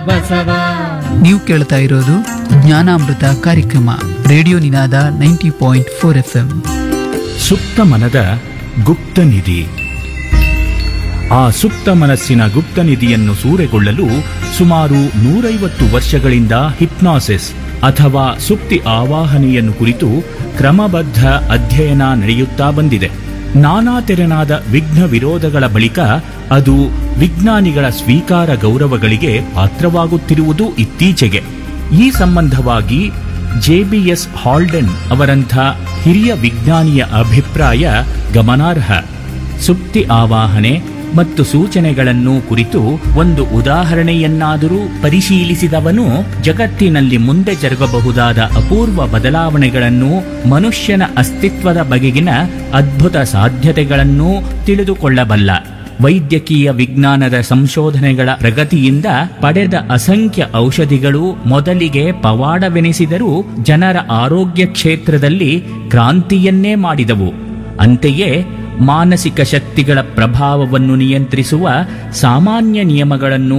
ಬಸವ ನೀವು ಕೇಳ್ತಾ ಇರೋದು ಜ್ಞಾನಾಮೃತ ಕಾರ್ಯಕ್ರಮ radio Ninada ninety point four F M ಸುಪ್ತ ಮನದ ಗುಪ್ತ ನಿಧಿ ಆ ಸುಪ್ತ ಮನಸ್ಸಿನ ಗುಪ್ತ ನಿಧಿಯನ್ನು ಸೂರೆಗೊಳ್ಳಲು ಸುಮಾರು ನೂರೈವತ್ತು ವರ್ಷಗಳಿಂದ ಹಿಪ್ನಾಸಿಸ್ ಅಥವಾ ಸುಪ್ತಿ ಆವಾಹನೆಯನ್ನು ಕುರಿತು ಕ್ರಮಬದ್ಧ ಅಧ್ಯಯನ ನಡೆಯುತ್ತಾ ಬಂದಿದೆ ನಾನಾ ತೆರನಾದ ವಿಘ್ನ ವಿರೋಧಗಳ ಬಳಿಕ ಅದು ವಿಜ್ಞಾನಿಗಳ ಸ್ವೀಕಾರ ಗೌರವಗಳಿಗೆ ಪಾತ್ರವಾಗುತ್ತಿರುವುದು ಇತ್ತೀಚೆಗೆ ಈ ಸಂಬಂಧವಾಗಿ ಜೆಬಿಎಸ್ ಹಾಲ್ಡೆನ್ ಅವರಂಥ ಹಿರಿಯ ವಿಜ್ಞಾನಿಯ ಅಭಿಪ್ರಾಯ ಗಮನಾರ್ಹ ಸುಪ್ತಿ ಆವಾಹನೆ ಮತ್ತು ಸೂಚನೆಗಳನ್ನು ಕುರಿತು ಒಂದು ಉದಾಹರಣೆಯನ್ನಾದರೂ ಪರಿಶೀಲಿಸಿದವನು ಜಗತ್ತಿನಲ್ಲಿ ಮುಂದೆ ಜರುಗಬಹುದಾದ ಅಪೂರ್ವ ಬದಲಾವಣೆಗಳನ್ನು ಮನುಷ್ಯನ ಅಸ್ತಿತ್ವದ ಬಗೆಗಿನ ಅದ್ಭುತ ಸಾಧ್ಯತೆಗಳನ್ನೂ ತಿಳಿದುಕೊಳ್ಳಬಲ್ಲ ವೈದ್ಯಕೀಯ ವಿಜ್ಞಾನದ ಸಂಶೋಧನೆಗಳ ಪ್ರಗತಿಯಿಂದ ಪಡೆದ ಅಸಂಖ್ಯ ಔಷಧಿಗಳು ಮೊದಲಿಗೆ ಪವಾಡವೆನಿಸಿದರೂ ಜನರ ಆರೋಗ್ಯ ಕ್ಷೇತ್ರದಲ್ಲಿ ಕ್ರಾಂತಿಯನ್ನೇ ಮಾಡಿದವು ಅಂತೆಯೇ ಮಾನಸಿಕ ಶಕ್ತಿಗಳ ಪ್ರಭಾವವನ್ನು ನಿಯಂತ್ರಿಸುವ ಸಾಮಾನ್ಯ ನಿಯಮಗಳನ್ನು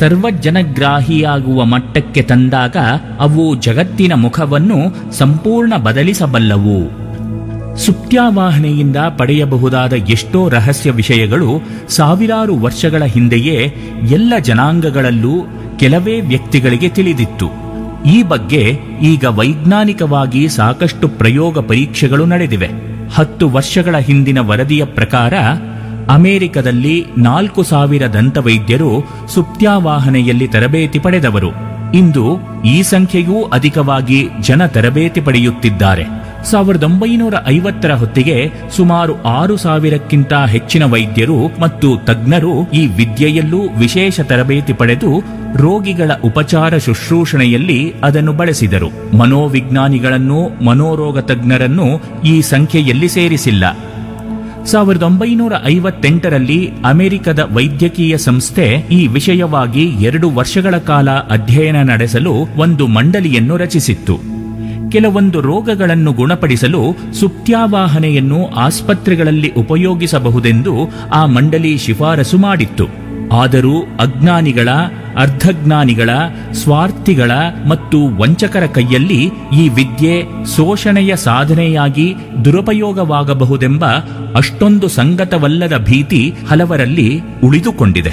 ಸರ್ವಜನಗ್ರಾಹಿಯಾಗುವ ಮಟ್ಟಕ್ಕೆ ತಂದಾಗ ಅವು ಜಗತ್ತಿನ ಮುಖವನ್ನು ಸಂಪೂರ್ಣ ಬದಲಿಸಬಲ್ಲವು ಸುಪ್ತ್ಯಾವಾಹನೆಯಿಂದ ಪಡೆಯಬಹುದಾದ ಎಷ್ಟೋ ರಹಸ್ಯ ವಿಷಯಗಳು ಸಾವಿರಾರು ವರ್ಷಗಳ ಹಿಂದೆಯೇ ಎಲ್ಲ ಜನಾಂಗಗಳಲ್ಲೂ ಕೆಲವೇ ವ್ಯಕ್ತಿಗಳಿಗೆ ತಿಳಿದಿತ್ತು ಈ ಬಗ್ಗೆ ಈಗ ವೈಜ್ಞಾನಿಕವಾಗಿ ಸಾಕಷ್ಟು ಪ್ರಯೋಗ ಪರೀಕ್ಷೆಗಳು ನಡೆದಿವೆ ಹತ್ತು ವರ್ಷಗಳ ಹಿಂದಿನ ವರದಿಯ ಪ್ರಕಾರ ಅಮೆರಿಕದಲ್ಲಿ ನಾಲ್ಕು ಸಾವಿರ ದಂತವೈದ್ಯರು ಸುಪ್ತ್ಯಾವಾಹನೆಯಲ್ಲಿ ತರಬೇತಿ ಪಡೆದವರು ಇಂದು ಈ ಸಂಖ್ಯೆಯೂ ಅಧಿಕವಾಗಿ ಜನ ತರಬೇತಿ ಪಡೆಯುತ್ತಿದ್ದಾರೆ ಸಾವಿರದ ಒಂಬೈನೂರ ಐವತ್ತರ ಹೊತ್ತಿಗೆ ಸುಮಾರು ಆರು ಸಾವಿರಕ್ಕಿಂತ ಹೆಚ್ಚಿನ ವೈದ್ಯರು ಮತ್ತು ತಜ್ಞರು ಈ ವಿದ್ಯೆಯಲ್ಲೂ ವಿಶೇಷ ತರಬೇತಿ ಪಡೆದು ರೋಗಿಗಳ ಉಪಚಾರ ಶುಶ್ರೂಷಣೆಯಲ್ಲಿ ಅದನ್ನು ಬಳಸಿದರು ಮನೋವಿಜ್ಞಾನಿಗಳನ್ನು ಮನೋರೋಗ ತಜ್ಞರನ್ನು ಈ ಸಂಖ್ಯೆಯಲ್ಲಿ ಸೇರಿಸಿಲ್ಲ ಸಾವಿರದ ಒಂಬೈನೂರ ಐವತ್ತೆಂಟರಲ್ಲಿ ಅಮೆರಿಕದ ವೈದ್ಯಕೀಯ ಸಂಸ್ಥೆ ಈ ವಿಷಯವಾಗಿ ಎರಡು ವರ್ಷಗಳ ಕಾಲ ಅಧ್ಯಯನ ನಡೆಸಲು ಒಂದು ಮಂಡಳಿಯನ್ನು ರಚಿಸಿತ್ತು ಕೆಲವೊಂದು ರೋಗಗಳನ್ನು ಗುಣಪಡಿಸಲು ಸುಪ್ತ್ಯಾವಾಹನೆಯನ್ನು ಆಸ್ಪತ್ರೆಗಳಲ್ಲಿ ಉಪಯೋಗಿಸಬಹುದೆಂದು ಆ ಮಂಡಳಿ ಶಿಫಾರಸು ಮಾಡಿತ್ತು ಆದರೂ ಅಜ್ಞಾನಿಗಳ ಅರ್ಧಜ್ಞಾನಿಗಳ ಸ್ವಾರ್ಥಿಗಳ ಮತ್ತು ವಂಚಕರ ಕೈಯಲ್ಲಿ ಈ ವಿದ್ಯೆ ಶೋಷಣೆಯ ಸಾಧನೆಯಾಗಿ ದುರುಪಯೋಗವಾಗಬಹುದೆಂಬ ಅಷ್ಟೊಂದು ಸಂಗತವಲ್ಲದ ಭೀತಿ ಹಲವರಲ್ಲಿ ಉಳಿದುಕೊಂಡಿದೆ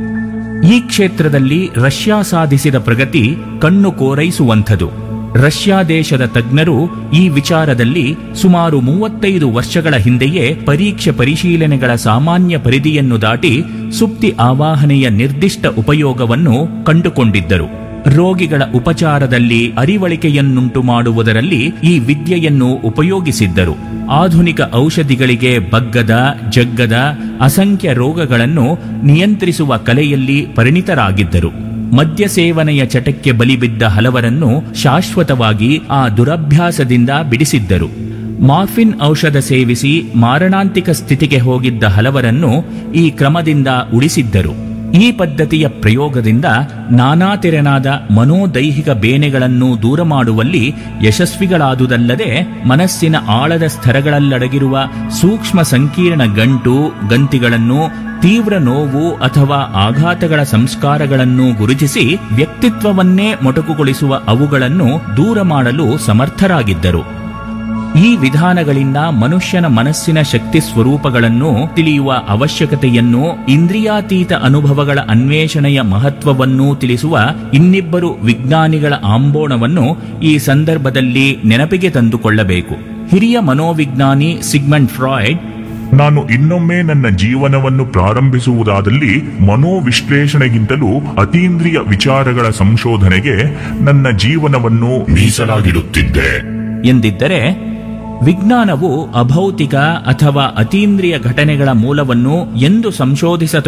ಈ ಕ್ಷೇತ್ರದಲ್ಲಿ ರಷ್ಯಾ ಸಾಧಿಸಿದ ಪ್ರಗತಿ ಕಣ್ಣು ಕೋರೈಸುವಂಥದು ರಷ್ಯಾ ದೇಶದ ತಜ್ಞರು ಈ ವಿಚಾರದಲ್ಲಿ ಸುಮಾರು ಮೂವತ್ತೈದು ವರ್ಷಗಳ ಹಿಂದೆಯೇ ಪರೀಕ್ಷೆ ಪರಿಶೀಲನೆಗಳ ಸಾಮಾನ್ಯ ಪರಿಧಿಯನ್ನು ದಾಟಿ ಸುಪ್ತಿ ಆವಾಹನೆಯ ನಿರ್ದಿಷ್ಟ ಉಪಯೋಗವನ್ನು ಕಂಡುಕೊಂಡಿದ್ದರು ರೋಗಿಗಳ ಉಪಚಾರದಲ್ಲಿ ಅರಿವಳಿಕೆಯನ್ನುಂಟು ಮಾಡುವುದರಲ್ಲಿ ಈ ವಿದ್ಯೆಯನ್ನು ಉಪಯೋಗಿಸಿದ್ದರು ಆಧುನಿಕ ಔಷಧಿಗಳಿಗೆ ಬಗ್ಗದ ಜಗ್ಗದ ಅಸಂಖ್ಯ ರೋಗಗಳನ್ನು ನಿಯಂತ್ರಿಸುವ ಕಲೆಯಲ್ಲಿ ಪರಿಣಿತರಾಗಿದ್ದರು ಮದ್ಯ ಸೇವನೆಯ ಚಟಕ್ಕೆ ಬಲಿಬಿದ್ದ ಹಲವರನ್ನು ಶಾಶ್ವತವಾಗಿ ಆ ದುರಭ್ಯಾಸದಿಂದ ಬಿಡಿಸಿದ್ದರು ಮಾರ್ಫಿನ್ ಔಷಧ ಸೇವಿಸಿ ಮಾರಣಾಂತಿಕ ಸ್ಥಿತಿಗೆ ಹೋಗಿದ್ದ ಹಲವರನ್ನು ಈ ಕ್ರಮದಿಂದ ಉಳಿಸಿದ್ದರು ಈ ಪದ್ಧತಿಯ ಪ್ರಯೋಗದಿಂದ ನಾನಾ ತೆರನಾದ ಮನೋದೈಹಿಕ ಬೇನೆಗಳನ್ನು ದೂರ ಮಾಡುವಲ್ಲಿ ಯಶಸ್ವಿಗಳಾದುದಲ್ಲದೆ ಮನಸ್ಸಿನ ಆಳದ ಸ್ತರಗಳಲ್ಲಡಗಿರುವ ಸೂಕ್ಷ್ಮ ಸಂಕೀರ್ಣ ಗಂಟು ಗಂತಿಗಳನ್ನು ತೀವ್ರ ನೋವು ಅಥವಾ ಆಘಾತಗಳ ಸಂಸ್ಕಾರಗಳನ್ನು ಗುರುತಿಸಿ ವ್ಯಕ್ತಿತ್ವವನ್ನೇ ಮೊಟಕುಗೊಳಿಸುವ ಅವುಗಳನ್ನು ದೂರ ಮಾಡಲು ಸಮರ್ಥರಾಗಿದ್ದರು ಈ ವಿಧಾನಗಳಿಂದ ಮನುಷ್ಯನ ಮನಸ್ಸಿನ ಶಕ್ತಿ ಸ್ವರೂಪಗಳನ್ನು ತಿಳಿಯುವ ಅವಶ್ಯಕತೆಯನ್ನು ಇಂದ್ರಿಯಾತೀತ ಅನುಭವಗಳ ಅನ್ವೇಷಣೆಯ ಮಹತ್ವವನ್ನು ತಿಳಿಸುವ ಇನ್ನಿಬ್ಬರು ವಿಜ್ಞಾನಿಗಳ ಆಂಬೋಣವನ್ನು ಈ ಸಂದರ್ಭದಲ್ಲಿ ನೆನಪಿಗೆ ತಂದುಕೊಳ್ಳಬೇಕು ಹಿರಿಯ ಮನೋವಿಜ್ಞಾನಿ ಸಿಗ್ಮಂಡ್ ಫ್ರಾಯ್ಡ್ ನಾನು ಇನ್ನೊಮ್ಮೆ ನನ್ನ ಜೀವನವನ್ನು ಪ್ರಾರಂಭಿಸುವುದಾದಲ್ಲಿ ಮನೋವಿಶ್ಲೇಷಣೆಗಿಂತಲೂ ಅತೀಂದ್ರಿಯ ವಿಚಾರಗಳ ಸಂಶೋಧನೆಗೆ ನನ್ನ ಜೀವನವನ್ನು ಮೀಸಲಾಗಿಡುತ್ತಿದ್ದೆ ಎಂದಿದ್ದರೆ ವಿಜ್ಞಾನವು ಅಭೌತಿಕ ಅಥವಾ ಅತೀಂದ್ರಿಯ ಘಟನೆಗಳ ಮೂಲವನ್ನು ಎಂದು ಸಂಶೋಧಿಸ